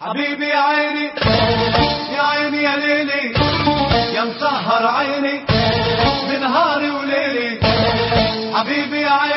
حبيبي يا عيني يا عيني يا ليلي يا مسهر عيني بنهاري وليلي حبيبي يا عيني